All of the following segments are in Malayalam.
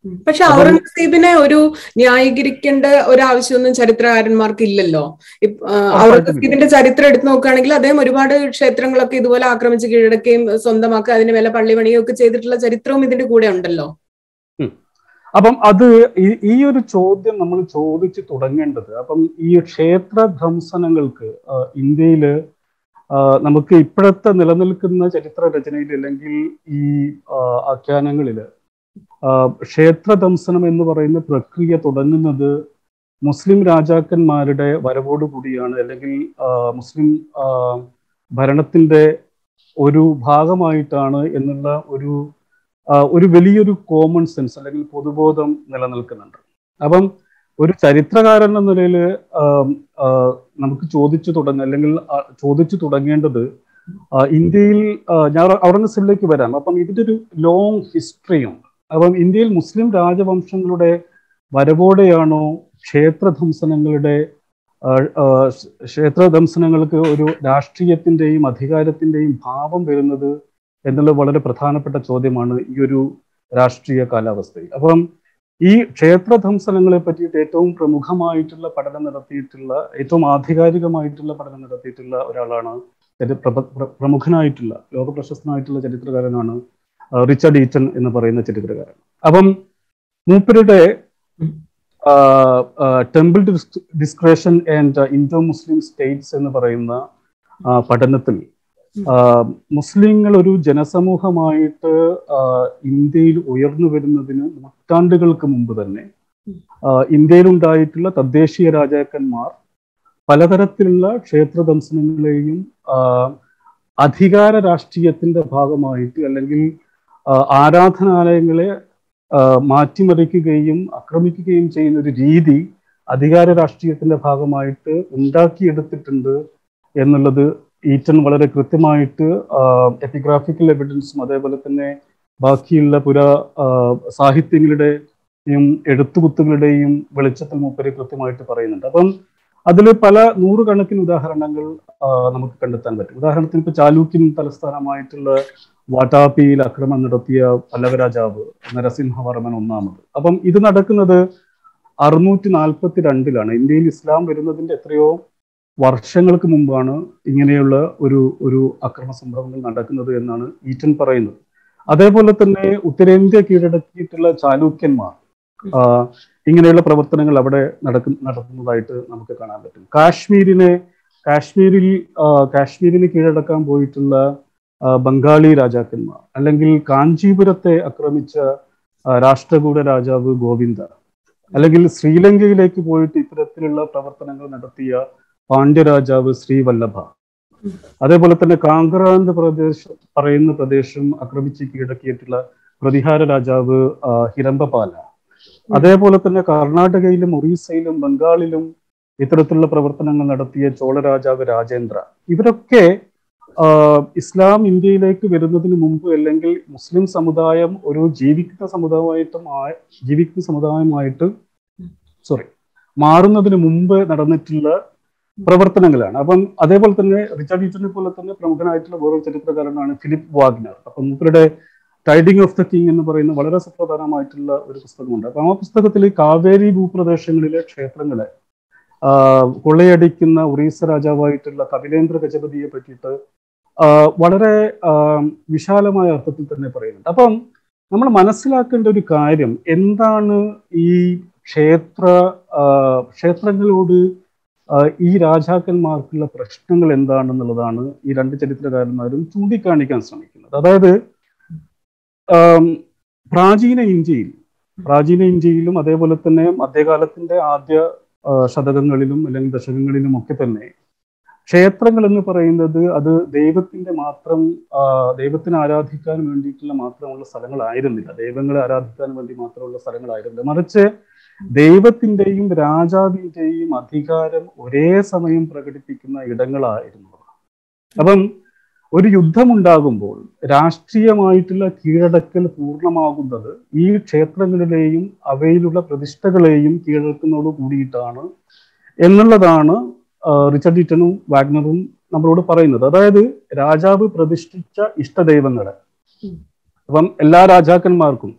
പക്ഷെ അപ്പം- ഔറംഗസീബിനെ ഒരു ന്യായീകരിക്കേണ്ട ഒരാവശ്യമൊന്നും ചരിത്രകാരന്മാർക്ക് ഇല്ലല്ലോ ഇപ്പ- ആ, ഉറപ്പായിട്ടും ഔറംഗസീബിന്റെ ചരിത്രം എടുത്തു നോക്കുകയാണെങ്കിൽ അദ്ദേഹം ഒരുപാട് ക്ഷേത്രങ്ങളൊക്കെ ഇതുപോലെ ആക്രമിച്ച് കീഴടക്കുകയും സ്വന്തമാക്കുക അതിന് മേലെ പള്ളി പണിയും ഒക്കെ ചെയ്തിട്ടുള്ള ചരിത്രവും ഇതിന്റെ കൂടെ ഉണ്ടല്ലോ അപ്പം അത് ഈ- ഈ ഒരു ചോദ്യം നമ്മൾ ചോദിച്ചു തുടങ്ങേണ്ടത് അപ്പം ഈ ക്ഷേത്ര ധ്വംസനങ്ങൾക്ക് ആ, ഇന്ത്യയില് ആ, നമുക്ക് ഇപ്പോഴത്തെ നിലനിൽക്കുന്ന ചരിത്ര രചനയിൽ അല്ലെങ്കിൽ ഈ ആ, ആഖ്യാനങ്ങളില് ആ, ക്ഷേത്ര ധ്വംസനം എന്ന് പറയുന്ന പ്രക്രിയ തുടങ്ങുന്നത് മുസ്ലിം രാജാക്കന്മാരുടെ വരവോട് കൂടിയാണ് അല്ലെങ്കിൽ ആ, മുസ്ലിം ആ, ഭരണത്തിന്റെ ഒരു ഭാഗമായിട്ടാണ് എന്നുള്ള ഒരു ആ, ഒരു വലിയൊരു കോമൺ സെൻസ് അല്ലെങ്കിൽ പൊതുബോധം നിലനിൽക്കുന്നുണ്ട് അപ്പം ഒരു ചരിത്രകാരൻ എന്ന നിലയിൽ നമുക്ക് ചോദിച്ചു തുടങ്ങ അല്ലെങ്കിൽ ആ, ചോദിച്ചു തുടങ്ങേണ്ടത് ആ, ഇന്ത്യയിൽ ആ, ഞാൻ ഔറംഗസീബിലേക്ക് വരാം അപ്പം ഇതിന്റെ ഒരു ലോങ് ഹിസ്റ്ററിയുണ്ട് അപ്പം ഇന്ത്യയിൽ മുസ്ലിം രാജവംശങ്ങളുടെ വരവോടെയാണോ ക്ഷേത്രധ്വംസനങ്ങളുടെ ആ, ആ, ക്ഷേത്രധ്വംസനങ്ങൾക്ക് ഒരു രാഷ്ട്രീയത്തിന്റെയും അധികാരത്തിന്റെയും ഭാവം വരുന്നത് എന്നുള്ളത് വളരെ പ്രധാനപ്പെട്ട ചോദ്യമാണ് ഈ ഒരു രാഷ്ട്രീയ കാലാവസ്ഥയിൽ അപ്പം ഈ ക്ഷേത്രധ്വംസനങ്ങളെ പറ്റിയിട്ട് ഏറ്റവും പ്രമുഖമായിട്ടുള്ള പഠനം നടത്തിയിട്ടുള്ള ഏറ്റവും ആധികാരികമായിട്ടുള്ള പഠനം നടത്തിയിട്ടുള്ള ഒരാളാണ് ചരി- പ്രഭ- പ്ര- പ്രമുഖനായിട്ടുള്ള ലോക പ്രശസ്തനായിട്ടുള്ള ചരിത്രകാരനാണ് ആ, റിച്ചർഡ് ഈറ്റൺ എന്ന് പറയുന്ന ചരിത്രകാരൻ അപ്പം മൂപ്പരുടെ temple desecration and Indo Muslim states എന്ന് പറയുന്ന ആ, പഠനത്തിൽ ആ, മുസ്ലിങ്ങൾ ഒരു ജനസമൂഹമായിട്ട് ആ, ഇന്ത്യയിൽ ഉയർന്നു വരുന്നതിന് നൂറ്റാണ്ടുകൾക്ക് മുമ്പ് തന്നെ ആ, ഇന്ത്യയിലുണ്ടായിട്ടുള്ള തദ്ദേശീയ രാജാക്കന്മാർ പലതരത്തിലുള്ള ക്ഷേത്ര ദംശനങ്ങളെയും ആ, അധികാര രാഷ്ട്രീയത്തിന്റെ ഭാഗമായിട്ട് അല്ലെങ്കിൽ ആ, ആരാധനാലയങ്ങളെ ആ, മാറ്റിമറിക്കുകയും ആക്രമിക്കുകയും ചെയ്യുന്ന ഒരു രീതി അധികാര രാഷ്ട്രീയത്തിന്റെ ഭാഗമായിട്ട് ഉണ്ടാക്കിയെടുത്തിട്ടുണ്ട് എന്നുള്ളത് ഈറ്റൻ വളരെ കൃത്യമായിട്ട് എപ്പിഗ്രാഫിക്കൽ എവിഡൻസും അതേപോലെ തന്നെ ബാക്കിയുള്ള പുരാ ആ, സാഹിത്യങ്ങളുടെയും എഴുത്തുകുത്തുകളുടെയും വെളിച്ചത്തിൽ മൂപ്പര് കൃത്യമായിട്ട് പറയുന്നുണ്ട് അപ്പം അതിൽ പല നൂറുകണക്കിന് ഉദാഹരണങ്ങൾ ആ, നമുക്ക് കണ്ടെത്താൻ പറ്റും ഉദാഹരണത്തിന് ഇപ്പൊ ചാലൂക്യൻ തലസ്ഥാനമായിട്ടുള്ള വാട്ടാപ്പിയിൽ ആക്രമണം നടത്തിയ പല്ലവ രാജാവ് നരസിംഹവർമ്മൻ ഒന്നാമത് അപ്പം ഇത് നടക്കുന്നത് അറുന്നൂറ്റി നാൽപ്പത്തി രണ്ടിലാണ് ഇന്ത്യയിൽ ഇസ്ലാം വരുന്നതിന്റെ എത്രയോ വർഷങ്ങൾക്ക് മുമ്പാണ് ഇങ്ങനെയുള്ള ഒരു ഒരു അക്രമ സംഭവങ്ങൾ നടക്കുന്നത് എന്നാണ് ഈറ്റൻ പറയുന്നത് അതേപോലെ തന്നെ ഉത്തരേന്ത്യ കീഴടക്കിയിട്ടുള്ള ചാലൂക്യന്മാർ ആ, ഇങ്ങനെയുള്ള പ്രവർത്തനങ്ങൾ അവിടെ നടക്കുന്ന നടത്തുന്നതായിട്ട് നമുക്ക് കാണാൻ പറ്റും കാശ്മീരിനെ കാശ്മീരിൽ ആ, കാശ്മീരിന് കീഴടക്കാൻ പോയിട്ടുള്ള ആ, ബംഗാളി രാജാക്കന്മാർ അല്ലെങ്കിൽ കാഞ്ചീപുരത്തെ ആക്രമിച്ച ആ, രാഷ്ട്രകൂട രാജാവ് ഗോവിന്ദ അല്ലെങ്കിൽ ശ്രീലങ്കയിലേക്ക് പോയിട്ട് ഇത്തരത്തിലുള്ള പ്രവർത്തനങ്ങൾ നടത്തിയ പാണ്ഡ്യരാജാവ് ശ്രീവല്ലഭ അതേപോലെ തന്നെ കാങ്കറാന്ത് പ്രദേശം പറയുന്ന പ്രദേശം ആക്രമിച്ച് കീഴടക്കിയിട്ടുള്ള പ്രതിഹാര രാജാവ് ആ, ഹിരംബപാല അതേപോലെ തന്നെ കർണാടകയിലും ഒറീസയിലും ബംഗാളിലും ഇത്തരത്തിലുള്ള പ്രവർത്തനങ്ങൾ നടത്തിയ ചോള രാജാവ് രാജേന്ദ്ര ഇവരൊക്കെ ആ, ഇസ്ലാം ഇന്ത്യയിലേക്ക് വരുന്നതിന് മുമ്പ് അല്ലെങ്കിൽ മുസ്ലിം സമുദായം ഒരു ജീവിക്കുന്ന സമുദായമായിട്ടും ആ- ജീവിക്കുന്ന സമുദായമായിട്ട് സോറി മാറുന്നതിന് മുമ്പ് നടന്നിട്ടുള്ള പ്രവർത്തനങ്ങളാണ് അപ്പം അതേപോലെ തന്നെ റിച്ചാർഡ് ഈറ്റനെ പോലെ തന്നെ പ്രമുഖനായിട്ടുള്ള വേറൊരു ചരിത്രകാരനാണ് ഫിലിപ്പ് വാഗ്നർ അപ്പം മൂപ്പരുടെ ടൈഡിങ് ഓഫ് ദ കിങ് എന്ന് പറയുന്ന വളരെ സുപ്രധാനമായിട്ടുള്ള ഒരു പുസ്തകമുണ്ട് അപ്പം ആ പുസ്തകത്തിൽ കാവേരി ഭൂപ്രദേശങ്ങളിലെ ക്ഷേത്രങ്ങളെ ആ, കൊള്ളയടിക്കുന്ന ഒറീസ രാജാവായിട്ടുള്ള കപിലേന്ദ്ര ഗജപതിയെ പറ്റിയിട്ട് ആ, വളരെ ആ, വിശാലമായ അർത്ഥത്തിൽ തന്നെ പറയുന്നുണ്ട് അപ്പം നമ്മൾ മനസ്സിലാക്കേണ്ട ഒരു കാര്യം എന്താണ് ഈ ക്ഷേത്ര ആ, ക്ഷേത്രങ്ങളോട് ആ, ഈ രാജാക്കന്മാർക്കുള്ള പ്രശ്നങ്ങൾ എന്താണെന്നുള്ളതാണ് ഈ രണ്ട് ചരിത്രകാരന്മാരും ചൂണ്ടിക്കാണിക്കാൻ ശ്രമിക്കുന്നത് അതായത് ആം, പ്രാചീന ഇന്ത്യയിൽ പ്രാചീന ഇന്ത്യയിലും അതേപോലെ തന്നെ മധ്യകാലത്തിന്റെ ആദ്യ ആ, ശതകങ്ങളിലും അല്ലെങ്കിൽ ദശകങ്ങളിലും ഒക്കെ തന്നെ ക്ഷേത്രങ്ങൾ എന്ന് പറയുന്നത് അത് ദൈവത്തിന്റെ മാത്രം ആ, ദൈവത്തിനെ ആരാധിക്കാൻ വേണ്ടിയിട്ടുള്ള മാത്രമുള്ള സ്ഥലങ്ങളായിരുന്നില്ല ദൈവങ്ങളെ ആരാധിക്കാൻ വേണ്ടി മാത്രമുള്ള സ്ഥലങ്ങളായിരുന്നില്ല മറിച്ച് ദൈവത്തിന്റെയും രാജാവിന്റെയും അധികാരം ഒരേ സമയം പ്രകടിപ്പിക്കുന്ന ഇടങ്ങളായിരുന്നു അവ. അപ്പം ഒരു യുദ്ധമുണ്ടാകുമ്പോൾ രാഷ്ട്രീയമായിട്ടുള്ള കീഴടക്കൽ പൂർണ്ണമാകുന്നത് ഈ ക്ഷേത്രങ്ങളിലെയും അവയിലുള്ള പ്രതിഷ്ഠകളെയും കീഴടക്കുന്നതോട് കൂടിയിട്ടാണ് എന്നുള്ളതാണ് ആ, റിച്ചർഡ് ഈറ്റനും വാഗ്നറും നമ്മളോട് പറയുന്നത് അതായത് രാജാവ് പ്രതിഷ്ഠിച്ച ഇഷ്ടദൈവങ്ങളെ അപ്പം എല്ലാ രാജാക്കന്മാർക്കും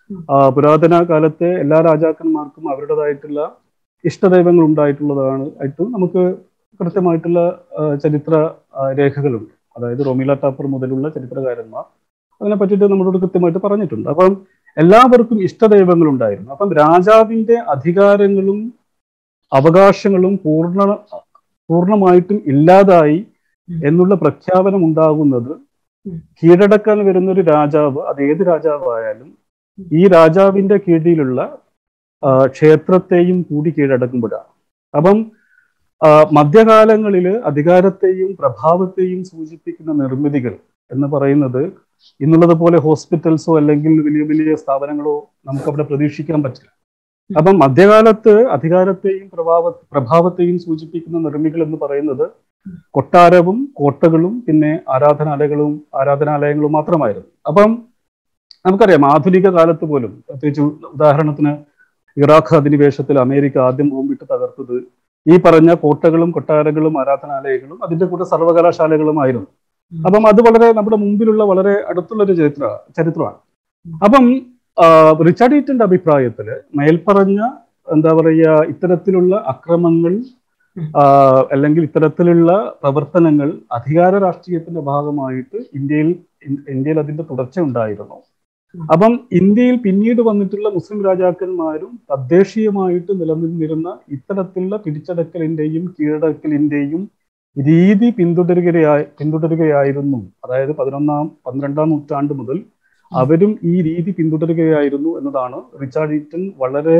ആ, പുരാതന കാലത്തെ എല്ലാ രാജാക്കന്മാർക്കും അവരുടേതായിട്ടുള്ള ഇഷ്ടദൈവങ്ങൾ ഉണ്ടായിട്ടുള്ളതാണ് ആയിട്ട് നമുക്ക് കൃത്യമായിട്ടുള്ള ആ, ചരിത്ര ആ, രേഖകളുണ്ട് അതായത് റോമില ടാപ്പർ മുതലുള്ള ചരിത്രകാരന്മാർ അതിനെ പറ്റിയിട്ട് നമ്മളോട് കൃത്യമായിട്ട് പറഞ്ഞിട്ടുണ്ട് അപ്പം എല്ലാവർക്കും ഇഷ്ടദൈവങ്ങൾ ഉണ്ടായിരുന്നു അപ്പം രാജാവിന്റെ അധികാരങ്ങളും അവകാശങ്ങളും പൂർണ്ണ പൂർണ്ണമായിട്ടും ഇല്ലാതായി എന്നുള്ള പ്രഖ്യാപനം ഉണ്ടാകുന്നത് കീഴടക്കാൻ വരുന്ന ഒരു രാജാവ് അത് ഏത് രാജാവായാലും ഈ രാജാവിന്റെ കീഴിലുള്ള ആ, ക്ഷേത്രത്തെയും കൂടി കീഴടക്കുമ്പോഴാണ് അപ്പം ആ, മധ്യകാലങ്ങളിൽ അധികാരത്തെയും പ്രഭാവത്തെയും സൂചിപ്പിക്കുന്ന നിർമ്മിതികൾ എന്ന് പറയുന്നത് ഇന്നുള്ളത് പോലെ ഹോസ്പിറ്റൽസോ അല്ലെങ്കിൽ വലിയ വലിയ സ്ഥാപനങ്ങളോ നമുക്ക് അവിടെ പ്രതീക്ഷിക്കാൻ പറ്റില്ല അപ്പം മധ്യകാലത്ത് അധികാരത്തെയും പ്രഭാവ പ്രഭാവത്തെയും സൂചിപ്പിക്കുന്ന നിർമ്മികൾ എന്ന് പറയുന്നത് കൊട്ടാരവും കോട്ടകളും പിന്നെ ആരാധനാലയങ്ങളും ആരാധനാലയങ്ങളും മാത്രമായിരുന്നു അപ്പം നമുക്കറിയാം ആധുനിക കാലത്ത് പോലും പ്രത്യേകിച്ച് ഉദാഹരണത്തിന് ഇറാഖ് അധിനിവേശത്തിൽ അമേരിക്ക ആദ്യം ബോംബിട്ട് തകർത്തത് ഈ പറഞ്ഞ കോട്ടകളും കൊട്ടാരങ്ങളും ആരാധനാലയങ്ങളും അതിന്റെ കൂടെ സർവകലാശാലകളുമായിരുന്നു അപ്പം അത് വളരെ നമ്മുടെ മുമ്പിലുള്ള വളരെ അടുത്തുള്ള ഒരു ചരിത്ര ചരിത്രമാണ് അപ്പം ആ, റിച്ചാർഡ് ഈറ്റന്റെ അഭിപ്രായത്തില് മേൽപ്പറഞ്ഞ എന്താ പറയുക ഇത്തരത്തിലുള്ള അക്രമങ്ങൾ ആ, അല്ലെങ്കിൽ ഇത്തരത്തിലുള്ള പ്രവർത്തനങ്ങൾ അധികാര രാഷ്ട്രീയത്തിന്റെ ഭാഗമായിട്ട് ഇന്ത്യയിൽ ഇൻ- ഇന്ത്യയിൽ അതിന്റെ തുടർച്ച ഉണ്ടായിരുന്നു അപ്പം ഇന്ത്യയിൽ പിന്നീട് വന്നിട്ടുള്ള മുസ്ലിം രാജാക്കന്മാരും തദ്ദേശീയമായിട്ട് നിലനിന്നിരുന്ന ഇത്തരത്തിലുള്ള പിടിച്ചടക്കലിന്റെയും കീഴടക്കലിന്റെയും രീതി പിന്തുടരുകയായി പിന്തുടരുകയായിരുന്നു അതായത് പതിനൊന്നാം പന്ത്രണ്ടാം നൂറ്റാണ്ട് മുതൽ അവരും ഈ രീതി പിന്തുടരുകയായിരുന്നു എന്നതാണ് റിച്ചാർഡ് ഈറ്റൻ വളരെ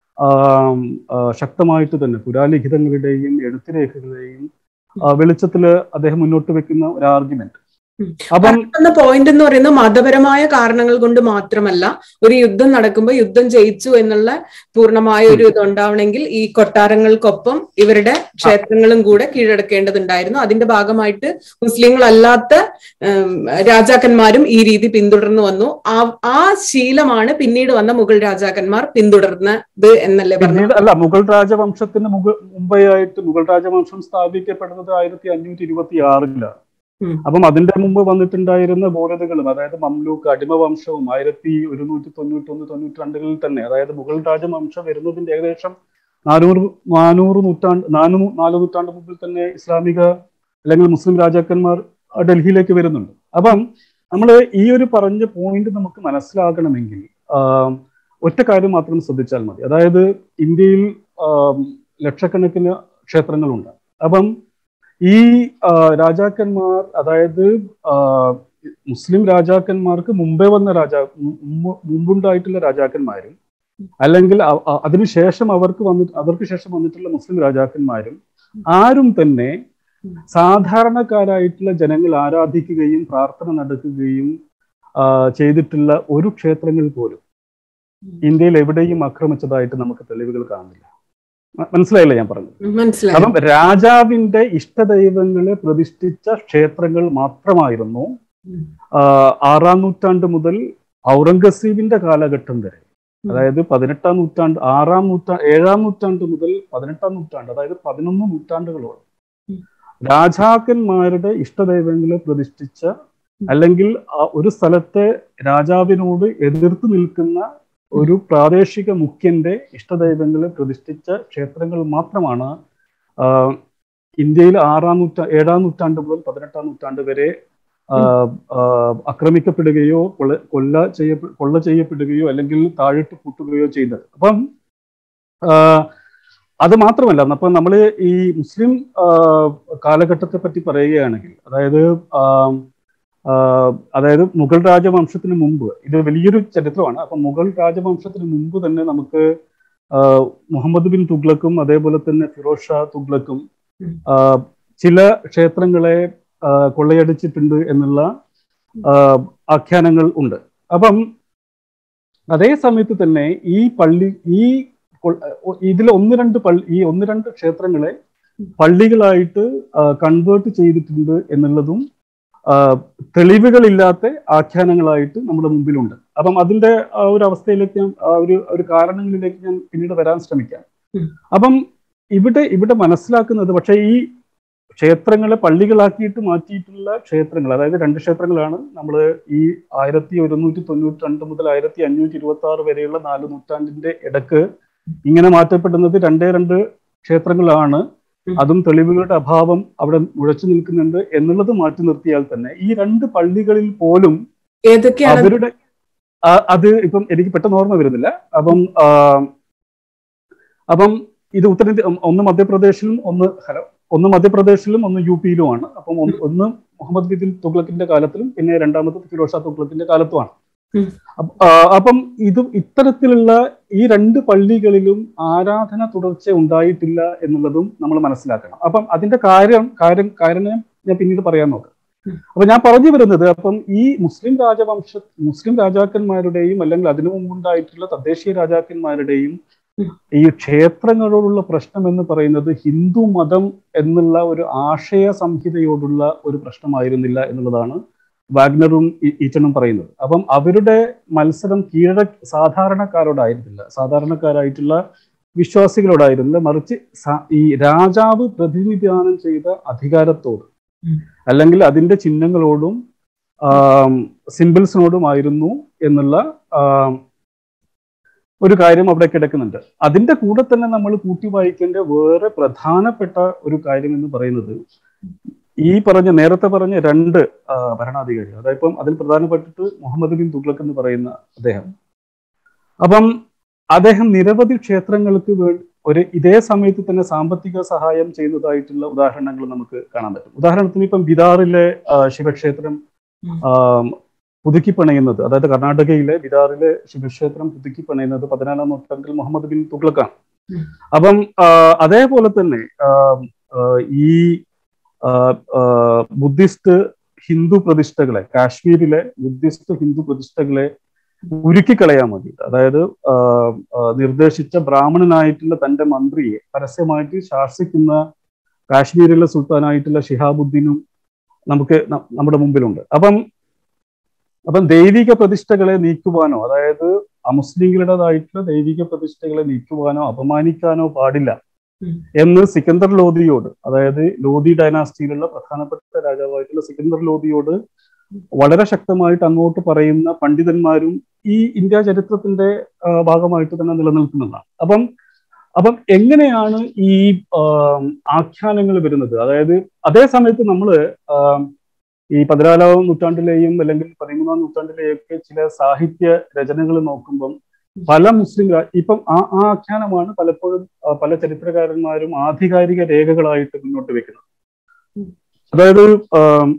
ആം, ആ, ശക്തമായിട്ട് തന്നെ പുരാലിഖിതങ്ങളുടെയും എഴുത്തുരേഖകളുടെയും ആ, വെളിച്ചത്തില് അദ്ദേഹം മുന്നോട്ട് വെക്കുന്ന ഒരു ആർഗ്യുമെന്റ് ഉം. അപ്പം എന്ന പോയിന്റ് എന്ന് പറയുന്നത് മതപരമായ കാരണങ്ങൾ കൊണ്ട് മാത്രമല്ല ഒരു യുദ്ധം നടക്കുമ്പോൾ യുദ്ധം ജയിച്ചു എന്നുള്ള പൂർണ്ണമായ ഒരു ഇത് ഉണ്ടാവണമെങ്കിൽ ഈ കൊട്ടാരങ്ങൾക്കൊപ്പം ഇവരുടെ ക്ഷേത്രങ്ങളും കൂടെ കീഴടക്കേണ്ടതുണ്ടായിരുന്നു അതിന്റെ ഭാഗമായിട്ട് മുസ്ലിങ്ങളല്ലാത്ത ഉം, രാജാക്കന്മാരും ഈ രീതി പിന്തുടർന്നു വന്നു ആ ആ ശീലമാണ് പിന്നീട് വന്ന മുഗൾ രാജാക്കന്മാർ പിന്തുടർന്നത് എന്നല്ലേ പറഞ്ഞു പിന്നീട് അല്ല മുഗൾ രാജവംശത്തിന് മുഗ മുമ്പേ ആയിട്ട് മുഗൾ രാജവംശം സ്ഥാപിക്കപ്പെടുന്നത് ആയിരത്തി അഞ്ഞൂറ്റി ഇരുപത്തി ആറിലാണ് ഉം. അപ്പം അതിന്റെ മുമ്പ് വന്നിട്ടുണ്ടായിരുന്ന ബോധതകളും അതായത് മംലൂക്ക് അടിമവംശവും ആയിരത്തി ഒരുന്നൂറ്റി തൊണ്ണൂറ്റി ഒന്ന് തൊണ്ണൂറ്റി രണ്ടുകളിൽ തന്നെ അതായത് മുഗൾ രാജവംശം വരുന്നതിന്റെ ഏകദേശം നാനൂറ് നാനൂറ് നൂറ്റാണ്ട് നാനൂ നാല് നൂറ്റാണ്ട് മുമ്പിൽ തന്നെ ഇസ്ലാമിക അല്ലെങ്കിൽ മുസ്ലിം രാജാക്കന്മാർ ആ, ഡൽഹിയിലേക്ക് വരുന്നുണ്ട് അപ്പം നമ്മൾ ഈ ഒരു പറഞ്ഞ പോയിന്റ് നമുക്ക് മനസ്സിലാക്കണമെങ്കിൽ ആം, ഒറ്റ കാര്യം മാത്രം ശ്രദ്ധിച്ചാൽ മതി അതായത് ഇന്ത്യയിൽ ആം, ലക്ഷക്കണക്കിന് ക്ഷേത്രങ്ങളുണ്ട് അപ്പം ഈ ആ, രാജാക്കന്മാർ അതായത് ആ, മുസ്ലിം രാജാക്കന്മാർക്ക് മുമ്പേ വന്ന രാജാ മുമ്പ് മുമ്പുണ്ടായിട്ടുള്ള രാജാക്കന്മാരും അല്ലെങ്കിൽ അ- അ- അതിനുശേഷം അവർക്ക് വന്നിട്ട് അവർക്ക് ശേഷം വന്നിട്ടുള്ള മുസ്ലിം രാജാക്കന്മാരും ആരും തന്നെ സാധാരണക്കാരായിട്ടുള്ള ജനങ്ങൾ ആരാധിക്കുകയും പ്രാർത്ഥന നടക്കുകയും ആ, ചെയ്തിട്ടുള്ള ഒരു ക്ഷേത്രങ്ങൾ പോലും ഇന്ത്യയിൽ എവിടെയും ആക്രമിച്ചതായിട്ട് നമുക്ക് തെളിവുകൾ കാണുന്നില്ല മ- മനസ്സിലായില്ലേ ഞാൻ പറഞ്ഞത് മനസ്സിലായി അപ്പം രാജാവിന്റെ ഇഷ്ടദൈവങ്ങളെ പ്രതിഷ്ഠിച്ച ക്ഷേത്രങ്ങൾ മാത്രമായിരുന്നു ഉം. ആ, ആറാം നൂറ്റാണ്ട് മുതൽ ഔറംഗസീബിന്റെ കാലഘട്ടം വരെ ഉം. അതായത് പതിനെട്ടാം നൂറ്റാണ്ട് ആറാം നൂറ്റാണ്ട് ഏഴാം നൂറ്റാണ്ട് മുതൽ പതിനെട്ടാം നൂറ്റാണ്ട് അതായത് പതിനൊന്ന് നൂറ്റാണ്ടുകളോളം ഉം. രാജാക്കന്മാരുടെ ഇഷ്ടദൈവങ്ങളെ പ്രതിഷ്ഠിച്ച അല്ലെങ്കിൽ ആ ഒരു സ്ഥലത്തെ രാജാവിനോട് എതിർത്ത് നിൽക്കുന്ന ഒരു പ്രാദേശിക മുഖ്യന്റെ ഇഷ്ടദൈവങ്ങളെ പ്രതിഷ്ഠിച്ച ക്ഷേത്രങ്ങൾ മാത്രമാണ് ആ, ഇന്ത്യയിൽ ആറാം നൂറ്റാ ഏഴാം നൂറ്റാണ്ട് മുതൽ പതിനെട്ടാം നൂറ്റാണ്ട് വരെ ആ, ആ, ആക്രമിക്കപ്പെടുകയോ കൊള്ള കൊല്ല ചെയ്യ കൊള്ള ചെയ്യപ്പെടുകയോ അല്ലെങ്കിൽ താഴിട്ട് പൂട്ടുകയോ ചെയ്തത് അപ്പം ആ, അത് മാത്രമല്ല അപ്പൊ നമ്മൾ ഈ മുസ്ലിം ആ, കാലഘട്ടത്തെ പറ്റി പറയുകയാണെങ്കിൽ അതായത് ആ, ആ, അതായത് മുഗൾ രാജവംശത്തിന് മുമ്പ് ഇത് വലിയൊരു ചരിത്രമാണ് അപ്പൊ മുഗൾ രാജവംശത്തിന് മുമ്പ് തന്നെ നമുക്ക് ആ, മുഹമ്മദ് ബിൻ തുഗ്ലക്കും അതേപോലെ തന്നെ ഫിറോസ് ഷാ തുഗ്ലക്കും ഉം. ആ, ചില ക്ഷേത്രങ്ങളെ ആ, കൊള്ളയടിച്ചിട്ടുണ്ട് എന്നുള്ള ആ, ആഖ്യാനങ്ങൾ ഉണ്ട് അപ്പം അതേ സമയത്ത് തന്നെ ഈ പള്ളി ഈ ഇതിൽ ഒന്ന് രണ്ട് പള്ളി ഈ ഒന്ന് രണ്ട് ക്ഷേത്രങ്ങളെ പള്ളികളായിട്ട് കൺവേർട്ട് ചെയ്തിട്ടുണ്ട് എന്നുള്ളതും ആ, തെളിവുകളില്ലാത്ത ആഖ്യാനങ്ങളായിട്ട് നമ്മുടെ മുമ്പിലുണ്ട് അപ്പം അതിന്റെ ആ ഒരു അവസ്ഥയിലേക്ക് ഞാൻ ആ ഒരു ഒരു കാരണങ്ങളിലേക്ക് ഞാൻ പിന്നീട് വരാൻ ശ്രമിക്കാം ഉം. അപ്പം ഇവിടെ ഇവിടെ മനസ്സിലാക്കുന്നത് പക്ഷേ ഈ ക്ഷേത്രങ്ങളെ പള്ളികളാക്കിയിട്ട് മാറ്റിയിട്ടുള്ള ക്ഷേത്രങ്ങൾ അതായത് രണ്ട് ക്ഷേത്രങ്ങളാണ് നമ്മൾ ഈ ആയിരത്തി ഒരുന്നൂറ്റി തൊണ്ണൂറ്റി രണ്ട് മുതൽ ആയിരത്തി അഞ്ഞൂറ്റി ഇരുപത്തി ആറ് വരെയുള്ള നാല് നൂറ്റാണ്ടിന്റെ ഇടക്ക് ഇങ്ങനെ മാറ്റപ്പെടുന്നത് രണ്ടേ രണ്ട് ക്ഷേത്രങ്ങളാണ് അതും തെളിവുകളുടെ അഭാവം അവിടെ മുഴച്ചു നിൽക്കുന്നുണ്ട് എന്നുള്ളത് മാറ്റി നിർത്തിയാൽ തന്നെ ഈ രണ്ട് പള്ളികളിൽ പോലും ഏതൊക്കെയാണ് അവരുടെ ആ- അത് ഇപ്പം എനിക്ക് പെട്ടെന്ന് ഓർമ്മ വരുന്നില്ല അപ്പം ആ, അപ്പം ഇത് ഉത്തരേന്ത്യ ഒന്ന് മധ്യപ്രദേശിലും ഒന്ന് ഹലോ ഒന്ന് മധ്യപ്രദേശിലും ഒന്ന് യു പിയിലുമാണ് അപ്പം ഒന്ന് ഒന്ന് മുഹമ്മദ് ബിദിൻ തുഗ്ലക്കിന്റെ കാലത്തിലും പിന്നെ രണ്ടാമത് ഫിറോസ് ഷാ തുഗ്ലക്കിന്റെ കാലത്തുമാണ് ഉം. അപ്പ- ആ, അപ്പം ഇത് ഇത്തരത്തിലുള്ള ഈ രണ്ട് പള്ളികളിലും ആരാധന തുടർച്ച ഉണ്ടായിട്ടില്ല എന്നുള്ളതും നമ്മൾ മനസ്സിലാക്കണം അപ്പം അതിന്റെ കാര്യം കാര്യം കാരണം ഞാൻ പിന്നീട് പറയാൻ നോക്കാം ഉം. അപ്പൊ ഞാൻ പറഞ്ഞു വരുന്നത് അപ്പം ഈ മുസ്ലിം രാജവംശ മുസ്ലിം രാജാക്കന്മാരുടെയും അല്ലെങ്കിൽ അതിനു മുമ്പുണ്ടായിട്ടുള്ള തദ്ദേശീയ രാജാക്കന്മാരുടെയും ഉം. ഈ ക്ഷേത്രങ്ങളോടുള്ള പ്രശ്നം എന്ന് പറയുന്നത് ഹിന്ദു മതം എന്നുള്ള ഒരു ആശയ സംഹിതയോടുള്ള ഒരു പ്രശ്നമായിരുന്നില്ല എന്നുള്ളതാണ് വാഗ്നറും ഈ- ഈറ്റനും പറയുന്നത് അപ്പം അവരുടെ മത്സരം കീഴ സാധാരണക്കാരോടായിരുന്നില്ല സാധാരണക്കാരായിട്ടുള്ള വിശ്വാസികളോടായിരുന്നില്ല മറിച്ച് സ- ഈ രാജാവ് പ്രതിനിധാനം ചെയ്ത അധികാരത്തോട് ഉം. അല്ലെങ്കിൽ അതിന്റെ ചിഹ്നങ്ങളോടും സിമ്പിൾസിനോടുമായിരുന്നു എന്നുള്ള ആം, ഒരു കാര്യം അവിടെ കിടക്കുന്നുണ്ട് അതിന്റെ കൂടെ തന്നെ നമ്മൾ കൂട്ടി വായിക്കേണ്ട വേറെ പ്രധാനപ്പെട്ട ഒരു കാര്യം എന്ന് പറയുന്നത് ഈ പറഞ്ഞ നേരത്തെ പറഞ്ഞ രണ്ട് ആ, ഭരണാധികാരി അതായത് ഇപ്പം അതിൽ പ്രധാനപ്പെട്ടിട്ട് മുഹമ്മദ് ബിൻ തുഗ്ലക് എന്ന് പറയുന്ന അദ്ദേഹം അപ്പം അദ്ദേഹം നിരവധി ക്ഷേത്രങ്ങൾക്ക് വേണ്ടി ഒരു ഇതേ സമയത്ത് തന്നെ സാമ്പത്തിക സഹായം ചെയ്യുന്നതായിട്ടുള്ള ഉദാഹരണങ്ങൾ നമുക്ക് കാണാൻ പറ്റും ഉദാഹരണത്തിന് ഇപ്പം ബിദാറിലെ ആ, ശിവക്ഷേത്രം ഉം. ആ, പുതുക്കി പണയുന്നത് അതായത് കർണാടകയിലെ ബിദാറിലെ ശിവക്ഷേത്രം പുതുക്കി പണയുന്നത് പതിനാലാം നൂറ്റാണ്ടിൽ മുഹമ്മദ് ബിൻ തുഗ്ലക്കാണ് ഉം. അപ്പം ആ, അതേപോലെ തന്നെ ആ, ആ, ഈ ആ, ആ, ബുദ്ധിസ്റ്റ് ഹിന്ദു പ്രതിഷ്ഠകളെ കാശ്മീരിലെ ബുദ്ധിസ്റ്റ് ഹിന്ദു പ്രതിഷ്ഠകളെ ഉരുക്കിക്കളയാൻ മതി അതായത് ആ, ആ, നിർദ്ദേശിച്ച ബ്രാഹ്മണനായിട്ടുള്ള തന്റെ മന്ത്രിയെ പരസ്യമായിട്ട് ശാസിക്കുന്ന കാശ്മീരിലെ സുൽത്താനായിട്ടുള്ള ഷിഹാബുദ്ദീനും നമുക്ക് ന- നമ്മുടെ മുമ്പിലുണ്ട് അപ്പം അപ്പം ദൈവിക പ്രതിഷ്ഠകളെ നീക്കുവാനോ അതായത് അമുസ്ലിങ്ങളുടേതായിട്ടുള്ള ദൈവിക പ്രതിഷ്ഠകളെ നീക്കുവാനോ അപമാനിക്കാനോ പാടില്ല ഉം. എന്ന് സിക്കന്ദർ ലോധിയോട് അതായത് ലോധി ഡൈനാസ്റ്റിയിലുള്ള പ്രധാനപ്പെട്ട രാജാവായിട്ടുള്ള സിക്കന്ദർ ലോധിയോട് വളരെ ശക്തമായിട്ട് അങ്ങോട്ട് പറയുന്ന പണ്ഡിതന്മാരും ഈ ഇന്ത്യ ചരിത്രത്തിന്റെ ആ, ഭാഗമായിട്ട് തന്നെ നിലനിൽക്കുന്നതാണ് അപ്പം അപ്പം എങ്ങനെയാണ് ഈ ആം, ആഖ്യാനങ്ങൾ വരുന്നത് അതായത് അതേ സമയത്ത് നമ്മൾ ഈ പതിനാലാം നൂറ്റാണ്ടിലെയും അല്ലെങ്കിൽ പതിമൂന്നാം നൂറ്റാണ്ടിലെയൊക്കെ ചില സാഹിത്യ രചനകൾ നോക്കുമ്പം പല മുസ്ലിം രാ- ഇപ്പം ആ ആ ആഖ്യാനമാണ് പലപ്പോഴും ആ, പല ചരിത്രകാരന്മാരും ആധികാരിക രേഖകളായിട്ട് മുന്നോട്ട് വെക്കുന്നത് ഉം. അതായത് ആം,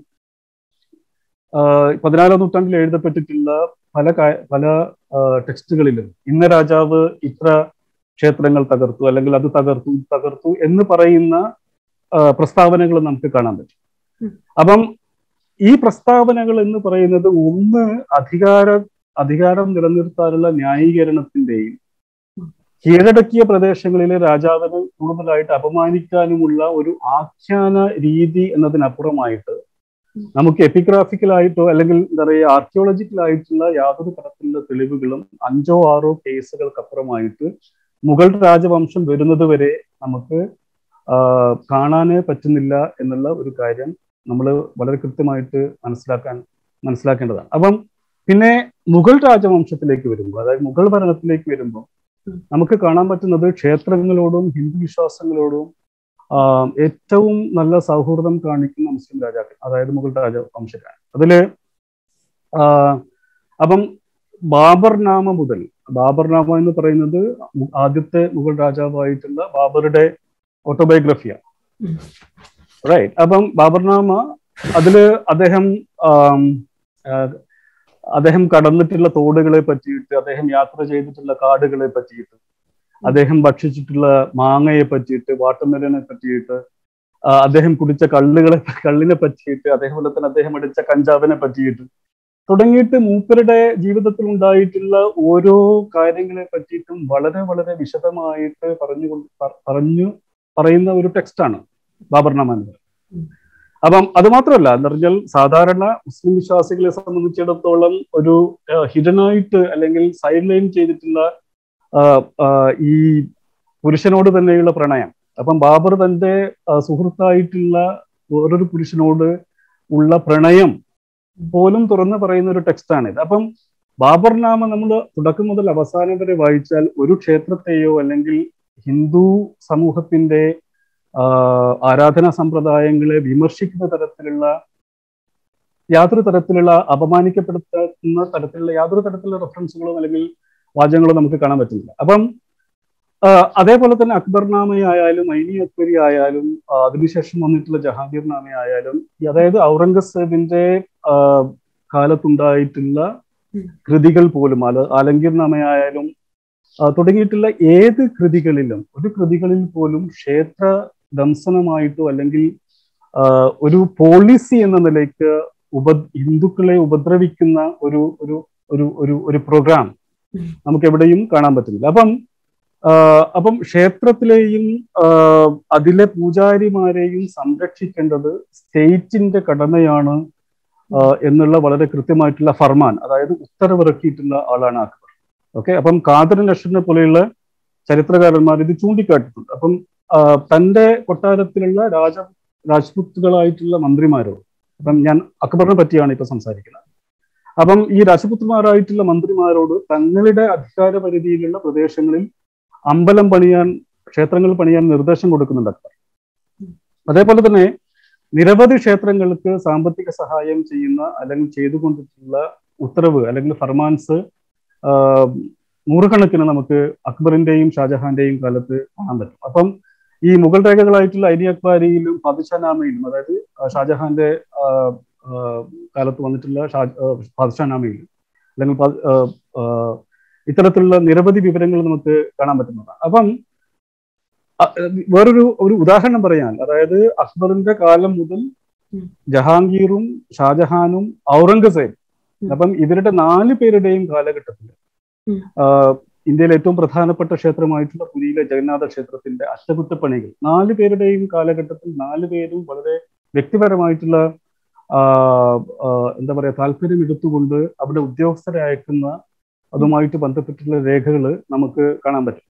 ആ, പതിനാലാം നൂറ്റാണ്ടിൽ എഴുതപ്പെട്ടിട്ടുള്ള പല കാ- പല ടെക്സ്റ്റുകളിലും ഇന്ന രാജാവ് ഇത്ര ക്ഷേത്രങ്ങൾ തകർത്തു അല്ലെങ്കിൽ അത് തകർത്തു ഇത് തകർത്തു എന്ന് പറയുന്ന പ്രസ്താവനകൾ നമുക്ക് കാണാൻ പറ്റും ഉം. അപ്പം ഈ പ്രസ്താവനകൾ എന്ന് പറയുന്നത് ഒന്ന് അധികാര അധികാരം നിലനിർത്താനുള്ള ന്യായീകരണത്തിന്റെയും കീഴടക്കിയ പ്രദേശങ്ങളിലെ രാജാവിനെ കൂടുതലായിട്ട് അപമാനിക്കാനുമുള്ള ഒരു ആഖ്യാന രീതി എന്നതിനപ്പുറമായിട്ട് നമുക്ക് എപ്പിഗ്രാഫിക്കലായിട്ടോ അല്ലെങ്കിൽ എന്താ പറയുക ആർക്കിയോളജിക്കലായിട്ടുള്ള യാതൊരു തരത്തിലുള്ള തെളിവുകളും അഞ്ചോ ആറോ കേസുകൾക്കപ്പുറമായിട്ട് മുഗൾ രാജവംശം വരുന്നത് വരെ നമുക്ക് ആ, കാണാനേ പറ്റുന്നില്ല എന്നുള്ള ഒരു കാര്യം നമ്മൾ വളരെ കൃത്യമായിട്ട് മനസ്സിലാക്കാൻ മനസ്സിലാക്കേണ്ടതാണ് അപ്പം പിന്നെ മുഗൾ രാജവംശത്തിലേക്ക് വരുമ്പോൾ അതായത് മുഗൾ ഭരണത്തിലേക്ക് വരുമ്പോൾ ഉം. നമുക്ക് കാണാൻ പറ്റുന്നത് ക്ഷേത്രങ്ങളോടും ഹിന്ദു വിശ്വാസങ്ങളോടും ആ, ഏറ്റവും നല്ല സൗഹൃദം കാണിക്കുന്ന മുസ്ലിം രാജാക്കൾ അതായത് മുഗൾ രാജവംശക്കാർ അതില് ആ, അപ്പം ബാബർ നാമ മുതൽ ബാബർ നാമ എന്ന് പറയുന്നത് മു- ആദ്യത്തെ മുഗൾ രാജാവായിട്ടുള്ള ബാബറുടെ ഓട്ടോബയോഗ്രഫിയാണ് ഉം. റൈറ്റ് അപ്പം ബാബർനാമ അതില് അദ്ദേഹം ആം, ആ, അദ്ദേഹം കടന്നിട്ടുള്ള തോടുകളെ പറ്റിയിട്ട് അദ്ദേഹം യാത്ര ചെയ്തിട്ടുള്ള കാടുകളെ പറ്റിയിട്ട് അദ്ദേഹം ഭക്ഷിച്ചിട്ടുള്ള മാങ്ങയെ പറ്റിയിട്ട് വാട്ടർമെലനെ പറ്റിയിട്ട് ആ, അദ്ദേഹം കുടിച്ച കള്ളുകളെ കള്ളിനെ പറ്റിയിട്ട് അതേപോലെ തന്നെ അദ്ദേഹം അടിച്ച കഞ്ചാവിനെ പറ്റിയിട്ട് തുടങ്ങിയിട്ട് മൂപ്പരുടെ ജീവിതത്തിൽ ഉണ്ടായിട്ടുള്ള ഓരോ കാര്യങ്ങളെ പറ്റിയിട്ടും വളരെ വളരെ വിശദമായിട്ട് പറഞ്ഞുകൊണ്ട് പ- പറഞ്ഞു പറയുന്ന ഒരു ടെക്സ്റ്റാണ് ബാബർനാമ എന്ന് പറയുന്നത് ഉം. അപ്പം അത് മാത്രമല്ല എന്ന് പറഞ്ഞാൽ സാധാരണ മുസ്ലിം വിശ്വാസികളെ സംബന്ധിച്ചിടത്തോളം ഒരു ഹിഡനായിട്ട് അല്ലെങ്കിൽ സൈഡ് ലൈൻ ചെയ്തിട്ടുള്ള ആ, ആ, ഈ പുരുഷനോട് തന്നെയുള്ള പ്രണയം അപ്പം ബാബർ തന്റെ ആ, സുഹൃത്തായിട്ടുള്ള വേറൊരു പുരുഷനോട് ഉള്ള പ്രണയം പോലും തുറന്നു പറയുന്ന ഒരു ടെക്സ്റ്റാണിത് അപ്പം ബാബർനാമ നമ്മൾ തുടക്കം മുതൽ അവസാനം വരെ വായിച്ചാൽ ഒരു ക്ഷേത്രത്തെയോ അല്ലെങ്കിൽ ഹിന്ദു സമൂഹത്തിന്റെ ആരാധനാ സമ്പ്രദായങ്ങളെ വിമർശിക്കുന്ന തരത്തിലുള്ള യാതൊരു തരത്തിലുള്ള അപമാനിക്കപ്പെടുത്തുന്ന തരത്തിലുള്ള യാതൊരു തരത്തിലുള്ള റെഫറൻസുകളോ അല്ലെങ്കിൽ വാചകങ്ങളോ നമുക്ക് കാണാൻ പറ്റുന്നില്ല അപ്പം അതേപോലെ തന്നെ അക്ബർനാമയായാലും ഐനി അക്ബരി ആയാലും അതിനുശേഷം വന്നിട്ടുള്ള ജഹാംഗീർ നാമയായാലും അതായത് ഔറംഗസേബിന്റെ കാലത്തുണ്ടായിട്ടുള്ള കൃതികൾ പോലും അല ആലങ്കീർ നാമയായാലും തുടങ്ങിയിട്ടുള്ള ഏത് കൃതികളിലും ഒരു കൃതികളിൽ പോലും ക്ഷേത്ര ദംസനമായിട്ടോ അല്ലെങ്കിൽ ഒരു പോളിസി എന്ന നിലയ്ക്ക് ഉപ ഹിന്ദുക്കളെ ഉപദ്രവിക്കുന്ന ഒരു ഒരു ഒരു ഒരു ഒരു പ്രോഗ്രാം നമുക്ക് എവിടെയും കാണാൻ പറ്റുന്നില്ല അപ്പം അപ്പം ക്ഷേത്രത്തിലെയും അതിലെ പൂജാരിമാരെയും സംരക്ഷിക്കേണ്ടത് സ്റ്റേറ്റിന്റെ കടമയാണ് എന്നുള്ള വളരെ കൃത്യമായിട്ടുള്ള ഫർമാൻ അതായത് ഉത്തരവിറക്കിയിട്ടുള്ള ആളാണ് അക്ബർ ഓക്കെ അപ്പം കാദർ നഷറിനെ പോലെയുള്ള ചരിത്രകാരന്മാർ ഇത് ചൂണ്ടിക്കാട്ടിയിട്ടുണ്ട് അപ്പം തന്റെ കൊട്ടാരത്തിലുള്ള രാജ രാജ്പുത്തുകളായിട്ടുള്ള മന്ത്രിമാരോട് അപ്പം ഞാൻ അക്ബറിനെ പറ്റിയാണ് ഇപ്പൊ സംസാരിക്കുന്നത് അപ്പം ഈ രാജപുത്രന്മാരായിട്ടുള്ള മന്ത്രിമാരോട് തങ്ങളുടെ അധികാര പരിധിയിലുള്ള പ്രദേശങ്ങളിൽ അമ്പലം പണിയാൻ ക്ഷേത്രങ്ങൾ പണിയാൻ നിർദ്ദേശം കൊടുക്കുന്നുണ്ട് അക്ബർ അതേപോലെ തന്നെ നിരവധി ക്ഷേത്രങ്ങൾക്ക് സാമ്പത്തിക സഹായം ചെയ്യുന്ന അല്ലെങ്കിൽ ചെയ്തുകൊണ്ടിട്ടുള്ള ഉത്തരവ് അല്ലെങ്കിൽ ഫർമാൻസ് നൂറുകണക്കിന് നമുക്ക് അക്ബറിന്റെയും ഷാജഹാന്റെയും കാലത്ത് കാണാൻ പറ്റും അപ്പം ഈ മുഗൾ രേഖകളായിട്ടുള്ള ഐനി അക്ബാരിയിലും പാദിഷാനാമയിലും അതായത് ഷാജഹാന്റെ കാലത്ത് വന്നിട്ടുള്ള ഷാ പാദിഷാനാമയിലും അല്ലെങ്കിൽ ഇത്തരത്തിലുള്ള നിരവധി വിവരങ്ങൾ നമുക്ക് കാണാൻ പറ്റുന്നതാണ് അപ്പം വേറൊരു ഒരു ഉദാഹരണം പറയാൻ അതായത് അക്ബറിന്റെ കാലം മുതൽ ജഹാംഗീറും ഷാജഹാനും ഔറംഗസേബ് അപ്പം ഇവരുടെ നാല് പേരുടെയും കാലഘട്ടത്തിൽ ഇന്ത്യയിലെ ഏറ്റവും പ്രധാനപ്പെട്ട ക്ഷേത്രമായിട്ടുള്ള പുരിയിലെ ജഗന്നാഥ ക്ഷേത്രത്തിന്റെ അറ്റകുറ്റപ്പണികൾ നാല് പേരുടെയും കാലഘട്ടത്തിൽ നാല് പേരും വളരെ വ്യക്തിപരമായിട്ടുള്ള എന്താ പറയാ താല്പര്യം എടുത്തുകൊണ്ട് അവിടെ ഉദ്യോഗസ്ഥരെ അയക്കുന്ന അതുമായിട്ട് ബന്ധപ്പെട്ടുള്ള രേഖകൾ നമുക്ക് കാണാൻ പറ്റും